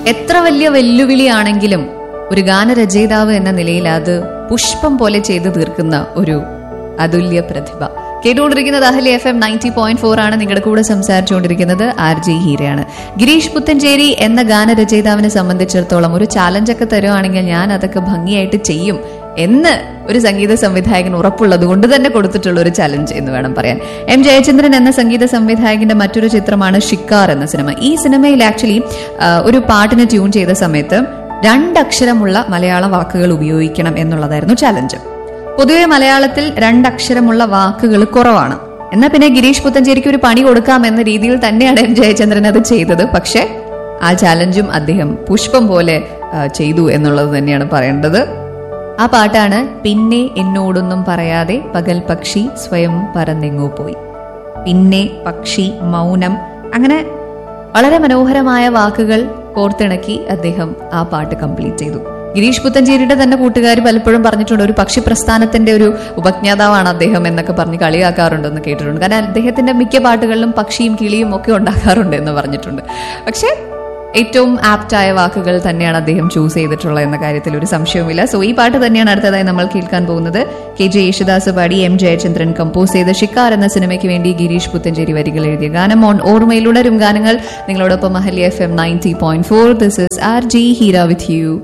എത്ര വലിയ വെല്ലുവിളിയാണെങ്കിലും ഒരു ഗാനരചയിതാവ് എന്ന നിലയിൽ അത് പുഷ്പം പോലെ ചെയ്തു തീർക്കുന്ന ഒരു അതുല്യ പ്രതിഭ കേട്ടുകൊണ്ടിരിക്കുന്നത് Ahalya FM M ninety point ഫോർ ആണ് നിങ്ങളുടെ കൂടെ സംസാരിച്ചുകൊണ്ടിരിക്കുന്നത് ആർ ജി ഹീരയാണ് ഗിരീഷ് പുത്തഞ്ചേരി എന്ന ഗാനരചയിതാവിനെ സംബന്ധിച്ചിടത്തോളം ഒരു ചാലഞ്ചൊക്കെ തരുവാണെങ്കിൽ ഞാൻ അതൊക്കെ ഭംഗിയായിട്ട് ചെയ്യും എന്ന് ഒരു സംഗീത സംവിധായകൻ ഉറപ്പുള്ളത് കൊണ്ട് തന്നെ കൊടുത്തിട്ടുള്ള ഒരു ചലഞ്ച് എന്ന് വേണം പറയാൻ എം ജയചന്ദ്രൻ എന്ന സംഗീത സംവിധായകന്റെ മറ്റൊരു ചിത്രമാണ് ഷിക്കാർ എന്ന സിനിമ ഈ സിനിമയിൽ ആക്ച്വലി ഒരു പാട്ടിന് ട്യൂൺ ചെയ്ത സമയത്ത് രണ്ടക്ഷരമുള്ള മലയാള വാക്കുകൾ ഉപയോഗിക്കണം എന്നുള്ളതായിരുന്നു ചലഞ്ച് പൊതുവെ മലയാളത്തിൽ രണ്ടക്ഷരമുള്ള വാക്കുകൾ കുറവാണ് എന്നാൽ പിന്നെ ഗിരീഷ് പുത്തഞ്ചേരിക്ക് ഒരു പണി കൊടുക്കാം എന്ന രീതിയിൽ തന്നെയാണ് എം ജയചന്ദ്രൻ അത് ചെയ്തത് പക്ഷേ ആ ചാലഞ്ചും അദ്ദേഹം പുഷ്പം പോലെ ആ, ചെയ്തു എന്നുള്ളത് തന്നെയാണ് പറയേണ്ടത് ആ പാട്ടാണ് പിന്നെ എന്നോടൊന്നും പറയാതെ പകൽ പക്ഷി സ്വയം പറന്നെങ്ങോ പോയി പിന്നെ പക്ഷി മൗനം അങ്ങനെ വളരെ മനോഹരമായ വാക്കുകൾ കോർത്തിണക്കി അദ്ദേഹം ആ പാട്ട് കംപ്ലീറ്റ് ചെയ്തു ഗിരീഷ് പുത്തഞ്ചേരിയുടെ തന്നെ കൂട്ടുകാർ പലപ്പോഴും പറഞ്ഞിട്ടുണ്ട് ഒരു പക്ഷി പ്രസ്ഥാനത്തിന്റെ ഒരു ഉപജ്ഞാതാവാണ് അദ്ദേഹം എന്നൊക്കെ പറഞ്ഞ് കളിയാക്കാറുണ്ടെന്ന് കേട്ടിട്ടുണ്ട് കാരണം അദ്ദേഹത്തിന്റെ മിക്ക പാട്ടുകളിലും പക്ഷിയും കിളിയും ഒക്കെ ഉണ്ടാക്കാറുണ്ട് എന്ന് പറഞ്ഞിട്ടുണ്ട് പക്ഷേ ഏറ്റവും ആപ്റ്റായ വാക്കുകൾ തന്നെയാണ് അദ്ദേഹം ചൂസ് ചെയ്തിട്ടുള്ളത് എന്ന കാര്യത്തിൽ ഒരു സംശയവുമില്ല സോ ഈ പാട്ട് തന്നെയാണ് അടുത്തതായി നമ്മൾ കേൾക്കാൻ പോകുന്നത് കെ ജെ യേശുദാസ് പാടി എം ജയചന്ദ്രൻ കമ്പോസ് ചെയ്ത ഷിക്കാർ എന്ന സിനിമയ്ക്ക് വേണ്ടി ഗിരീഷ് പുത്തഞ്ചേരി വരികൾ എഴുതിയ ഗാനം ഓൺ ഓർമ്മയിലുടരും ഗാനങ്ങൾ നിങ്ങളോടൊപ്പം Ahalya F M ninety point four this is R G Heera with U